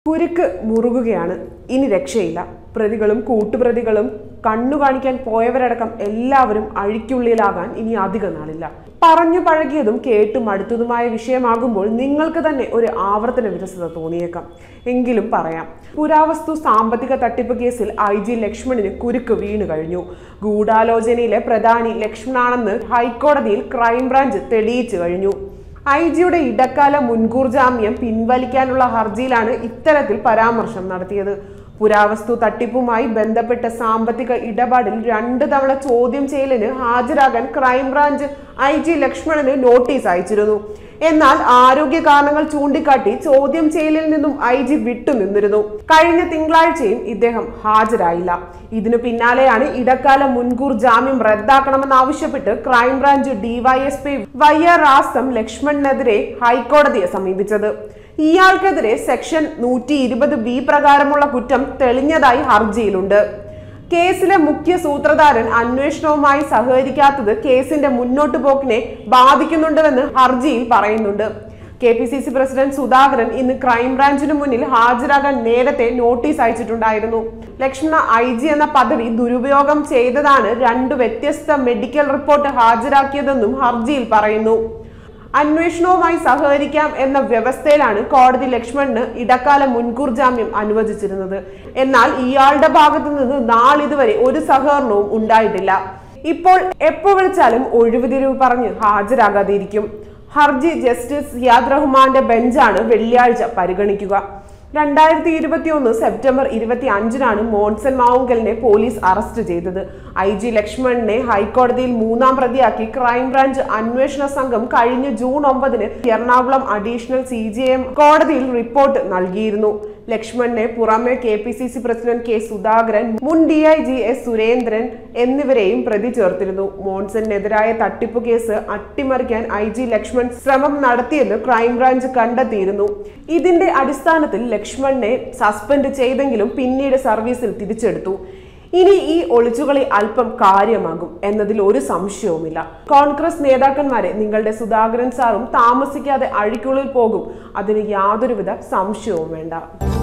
കുരുക്ക് മുറുകുകയാണ് ഇനി രക്ഷയില്ല പ്രതികളും കൂട്ടുപ്രതികളും കണ്ണു കാണിക്കാൻ പോയവരടക്കം എല്ലാവരും അഴിക്കുള്ളിലാകാൻ ഇനി അധിക നാളില്ല പറഞ്ഞു പഴകിയതും കേട്ടു മടുത്തതുമായ വിഷയമാകുമ്പോൾ നിങ്ങൾക്ക് തന്നെ ഒരു ആവർത്തന വിരസത തോന്നിയേക്കാം എങ്കിലും പറയാം പുരാവസ്തു സാമ്പത്തിക തട്ടിപ്പ് കേസിൽ ഐ ജി ലക്ഷ്മണിന് കുരുക്ക് വീണു കഴിഞ്ഞു ഗൂഢാലോചനയിലെ പ്രധാനി ലക്ഷ്മണാണെന്ന് ഹൈക്കോടതിയിൽ ക്രൈംബ്രാഞ്ച് തെളിയിച്ചു കഴിഞ്ഞു ഐ ജിയുടെ ഇടക്കാല മുൻകൂർ ജാമ്യം പിൻവലിക്കാനുള്ള ഹർജിയിലാണ് ഇത്തരത്തിൽ പരാമർശം നടത്തിയത് പുരാവസ്തു തട്ടിപ്പുമായി ബന്ധപ്പെട്ട സാമ്പത്തിക ഇടപാടിൽ രണ്ട് തവണ ചോദ്യം ചെയ്യലിന് ഹാജരാകാൻ ക്രൈംബ്രാഞ്ച് ഐ ജി ലക്ഷ്മണന് നോട്ടീസ് അയച്ചിരുന്നു എന്നാൽ ആരോഗ്യ കാരണങ്ങൾ ചൂണ്ടിക്കാട്ടി ചോദ്യം ചെയ്യലിൽ നിന്നും ഐ ജി വിട്ടുനിന്നിരുന്നു കഴിഞ്ഞ തിങ്കളാഴ്ചയും ഇദ്ദേഹം ഹാജരായില്ല ഇതിനു പിന്നാലെയാണ് ഇടക്കാല മുൻകൂർ ജാമ്യം റദ്ദാക്കണമെന്നാവശ്യപ്പെട്ട് ക്രൈംബ്രാഞ്ച് ഡിവൈഎസ്പി വൈ ആർ ആസം ലക്ഷ്മണിനെതിരെ ഹൈക്കോടതിയെ സമീപിച്ചത് ഇയാൾക്കെതിരെ സെക്ഷൻ നൂറ്റി ഇരുപത് ബി പ്രകാരമുള്ള കുറ്റം തെളിഞ്ഞതായി ഹർജിയിലുണ്ട് കേസിലെ മുഖ്യ സൂത്രധാരൻ അന്വേഷണവുമായി സഹകരിക്കാത്തത് കേസിന്റെ മുന്നോട്ടു പോക്കിനെ ബാധിക്കുന്നുണ്ടെന്ന് ഹർജിയിൽ പറയുന്നുണ്ട് K P C C president Sudhakaran ഇന്ന് ക്രൈംബ്രാഞ്ചിന് മുന്നിൽ ഹാജരാകാൻ നേരത്തെ നോട്ടീസ് അയച്ചിട്ടുണ്ടായിരുന്നു ലക്ഷ്മണ ഐ ജി എന്ന പദവി ദുരുപയോഗം ചെയ്തതാണ് രണ്ട് വ്യത്യസ്ത മെഡിക്കൽ റിപ്പോർട്ട് ഹാജരാക്കിയതെന്നും ഹർജിയിൽ പറയുന്നു അന്വേഷണവുമായി സഹകരിക്കാം എന്ന വ്യവസ്ഥയിലാണ് കോടതി ലക്ഷ്മണിന് ഇടക്കാല മുൻകൂർ ജാമ്യം അനുവദിച്ചിരുന്നത് എന്നാൽ ഇയാളുടെ ഭാഗത്തു നിന്ന് നാളിതുവരെ ഒരു സഹകരണവും ഉണ്ടായിട്ടില്ല ഇപ്പോൾ എപ്പോ വിളിച്ചാലും ഒഴിവുതിരിവ് പറഞ്ഞ് ഹാജരാകാതിരിക്കും ഹർജി ജസ്റ്റിസ് സിയാദ് റഹ്മാന്റെ ബെഞ്ചാണ് വെള്ളിയാഴ്ച പരിഗണിക്കുക രണ്ടായിരത്തി ഇരുപത്തി ഒന്ന് സെപ്റ്റംബർ ഇരുപത്തി അഞ്ചിനാണ് മോൺസൺ മാവുങ്കലിനെ പോലീസ് അറസ്റ്റ് ചെയ്തത് ഐ ജി ലക്ഷ്മണനെ ഹൈക്കോടതിയിൽ മൂന്നാം പ്രതിയാക്കി ക്രൈംബ്രാഞ്ച് അന്വേഷണ സംഘം കഴിഞ്ഞ ജൂൺ ഒമ്പതിന് Ernakulam additional C G M കോടതിയിൽ റിപ്പോർട്ട് നൽകിയിരുന്നു ലക്ഷ്മണനെ പുറമെ K P C C president K Sudhakaran മുൻ D I G S Surendran എന്നിവരെയും പ്രതി ചേർത്തിരുന്നു മോൺസണിനെതിരായ തട്ടിപ്പ് കേസ് അട്ടിമറിക്കാൻ ഐ ജി ലക്ഷ്മൺ ശ്രമം നടത്തിയെന്ന് ക്രൈംബ്രാഞ്ച് കണ്ടെത്തിയിരുന്നു ഇതിന്റെ അടിസ്ഥാനത്തിൽ ലക്ഷ്മണനെ സസ്പെൻഡ് ചെയ്തെങ്കിലും പിന്നീട് സർവീസിൽ തിരിച്ചെടുത്തു ഇനി ഈ ഒളിച്ചുകളി അല്പം കാര്യമാകും എന്നതിൽ ഒരു സംശയവുമില്ല കോൺഗ്രസ് നേതാക്കന്മാരെ നിങ്ങളുടെ സുധാകരൻ സാറും താമസിക്കാതെ അഴിക്കുള്ളിൽ പോകും അതിന് യാതൊരുവിധ സംശയവും വേണ്ട